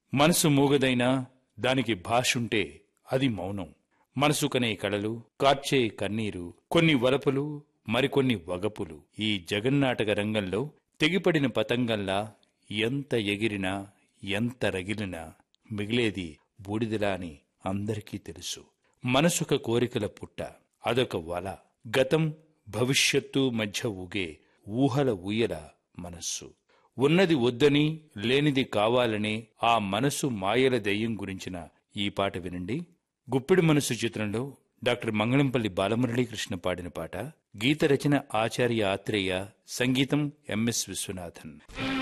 మనసు మూగదైనా దానికి భాషుంటే అది మౌనం మనసు కనే కళలు కార్చే కన్నీరు కొన్ని వలపులు మరికొన్ని వగపులు ఈ జగన్నాటక రంగంలో తెగిపడిన పతంగంలా ఎంత ఎగిరినా ఎంత రగిలినా మిగిలేది బూడిదలా అని అందరికీ తెలుసు మనసుక కోరికల పుట్ట అదొక వల గతం భవిష్యత్తు మధ్య ఊగే ఊహల ఊయల మనస్సు ఉన్నది వద్దని లేనిది కావాలనే ఆ మనసు మాయల దెయ్యం గురించిన ఈ పాట వినండి గుప్పిడి మనసు చిత్రంలో డాక్టర్ మంగళంపల్లి బాలమురళీకృష్ణ పాడిన పాట గీత రచన ఆచార్య ఆత్రేయ సంగీతం ఎంఎస్ విశ్వనాథన్